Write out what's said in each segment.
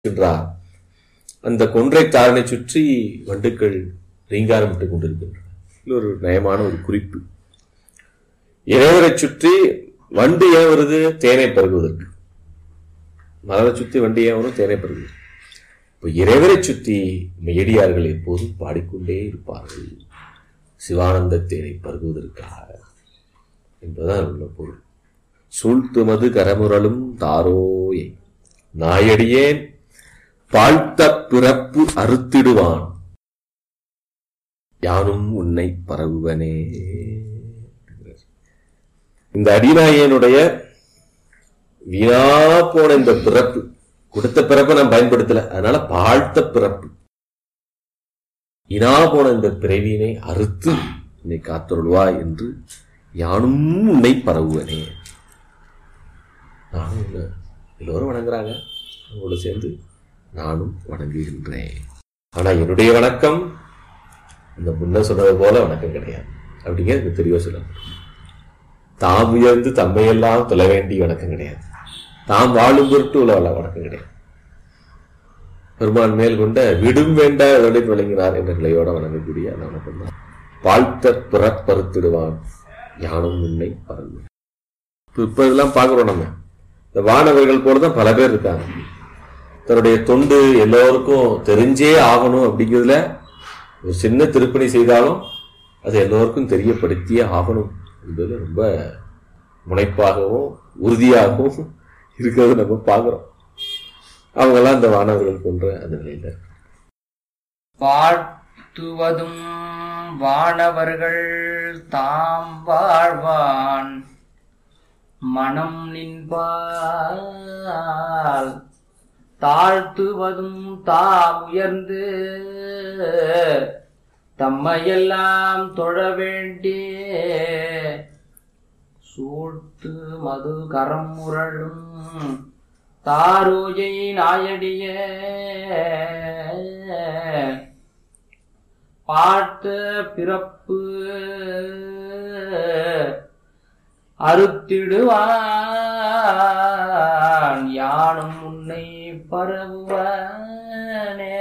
இருக்கின்றார் அந்த கொன்றை தாரனை சுற்றி வண்டுக்கள் ரீங்காரமிட்டுக் கொண்டிருக்கின்றன இது ஒரு நயமான ஒரு குறிப்பு இறைவரை சுற்றி வண்டு ஏன் வருது தேனை பருகுவதற்கு மலரை சுற்றி வண்டு ஏன் வரும் தேனை பருகுவது இப்போ இறைவரை சுற்றி மெயடியார்கள் எப்போதும் பாடிக்கொண்டே இருப்பார்கள் சிவானந்த தேனை பருகுவதற்காக என்பதுதான் உள்ள பொருள் சூழ்த்துமது கரமுரலும் தாரோயே நாயடியேன் பாழ்த்த பிறப்பு அறுத்திடுவான் யானும் உன்னை பரவுவனே இந்த அடிநாயனுடைய வீணா போன இந்த பிறப்பு கொடுத்த பிறப்பை நான் பயன்படுத்தல அதனால பாழ்த்த பிறப்பு இனா போன இந்த பிறவியினை அறுத்து என்னை காத்தருள்வா என்று யானும் உன்னை பரவுவனே நானும் உன்னை எல்லோரும் வணங்குறாங்க அவங்களோட சேர்ந்து நானும் வணங்குகின்றேன் ஆனா என்னுடைய வணக்கம் இந்த முன்ன சொன்னது போல வணக்கம் கிடையாது அப்படிங்கிறது தெளிவா சொல்லணும் தாம் உயர்ந்து தம்மையெல்லாம் தொலை வேண்டிய வணக்கம் கிடையாது தாம் வாழும் பொருட்டு உள்ள வணக்கம் கிடையாது பெருமான் மேல் கொண்ட விடும் வேண்ட வேலை விளங்கினார் என்ற நிலையோட வணங்கக்கூடிய அந்த வணக்கம் தான் வாழ்த்த பிறப்பறுத்திடுவான் யானும் உன்னை பறந்து இப்ப இதெல்லாம் பார்க்கிறோம் நம்ம இந்த வானவர்கள் போலதான் பல பேர் இருக்காங்க தன்னுடைய தொண்டு எல்லோருக்கும் தெரிஞ்சே ஆகணும் அப்படிங்கிறதுல ஒரு சின்ன திருப்பணி செய்தாலும் அது எல்லோருக்கும் தெரியப்படுத்தியே ஆகணும் என்பது ரொம்ப முனைப்பாகவும் உறுதியாகவும் இருக்கிறது நம்ம பார்க்கிறோம் அவங்கெல்லாம் இந்த வானவர்கள் போன்ற அந்த நிலையில வாழ்த்துவதும் வானவர்கள் தாம் வாழ்வான் மனம் நின்பால் தாழ்த்துவதும் தாம் உயர்ந்து தம்மையெல்லாம் தொழ வேண்டிய சூழ்த்து மது கரம் முரளும் தாரோஜை நாயடிய பாட்டு பிறப்பு அறுத்திடுவான் யானும் உன்னை பரவுவனே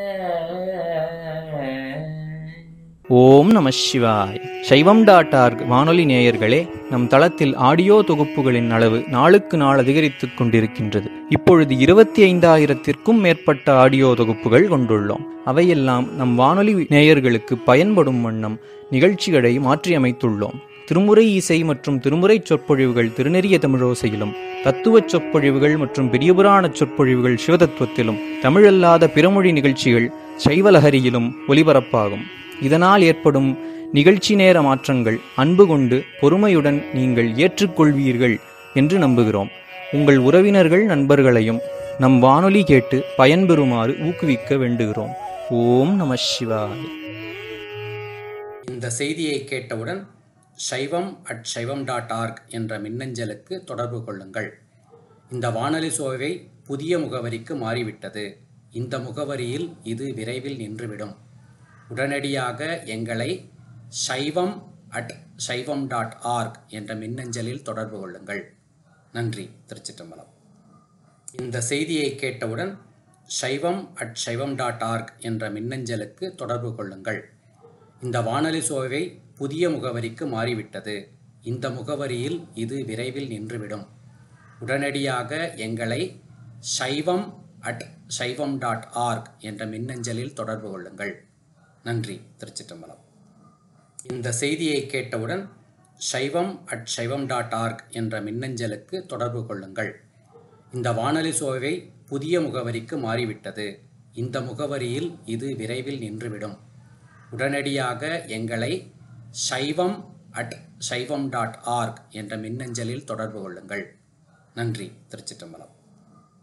ஓம் நம சிவாய் சைவம் டாட் ஆர்க் வானொலி நேயர்களே நம் தளத்தில் ஆடியோ தொகுப்புகளின் அளவு நாளுக்கு நாள் அதிகரித்துக் கொண்டிருக்கின்றது இப்பொழுது இருபத்தி ஐந்தாயிரத்திற்கும் மேற்பட்ட ஆடியோ தொகுப்புகள் கொண்டுள்ளோம் அவையெல்லாம் நம் வானொலி நேயர்களுக்கு பயன்படும் வண்ணம் நிகழ்ச்சிகளை மாற்றியமைத்துள்ளோம் திருமுறை இசை மற்றும் திருமுறை சொற்பொழிவுகள் திருநெறிய தமிழோசையிலும் தத்துவச் சொற்பொழிவுகள் மற்றும் பெரியபுராண சொற்பொழிவுகள் சிவதத்துவத்திலும் தமிழல்லாத பிறமொழி நிகழ்ச்சிகள் சைவலஹரியிலும் ஒலிபரப்பாகும் இதனால் ஏற்படும் நிகழ்ச்சி நேர மாற்றங்கள் அன்பு கொண்டு பொறுமையுடன் நீங்கள் ஏற்றுக்கொள்வீர்கள் என்று நம்புகிறோம் உங்கள் உறவினர்கள் நண்பர்களையும் நம் வானொலி கேட்டு பயன்பெறுமாறு ஊக்குவிக்க வேண்டுகிறோம் ஓம் நம சிவாய் இந்த செய்தியை கேட்டவுடன் சைவம் அட் சைவம் டாட் ஆர்க் என்ற மின்னஞ்சலுக்கு தொடர்பு கொள்ளுங்கள் இந்த வானொலி சோவை புதிய முகவரிக்கு மாறிவிட்டது இந்த முகவரியில் இது விரைவில் நின்றுவிடும் உடனடியாக எங்களை சைவம் அட் சைவம் டாட் ஆர்க் என்ற மின்னஞ்சலில் தொடர்பு கொள்ளுங்கள் நன்றி திருச்சிற்றம்பலம் இந்த செய்தியை கேட்டவுடன் சைவம் அட் சைவம் டாட் ஆர்க் என்ற மின்னஞ்சலுக்கு தொடர்பு கொள்ளுங்கள் இந்த வானொலி சோவை புதிய முகவரிக்கு மாறிவிட்டது இந்த முகவரியில் இது விரைவில் நின்றுவிடும் உடனடியாக எங்களை சைவம் அட் சைவம் டாட் ஆர்க் என்ற மின்னஞ்சலில் தொடர்பு கொள்ளுங்கள் நன்றி திருச்சிற்றம்பலம் இந்த செய்தியை கேட்டவுடன் சைவம் அட் சைவம் டாட் ஆர்க் என்ற மின்னஞ்சலுக்கு தொடர்பு கொள்ளுங்கள் இந்த வானொலி சோவை புதிய முகவரிக்கு மாறிவிட்டது இந்த முகவரியில் இது விரைவில் நின்றுவிடும் உடனடியாக எங்களை சைவம் அட் சைவம் டாட் ஆர்க் என்ற மின்னஞ்சலில் தொடர்பு கொள்ளுங்கள் நன்றி திருச்சிற்றம்பலம்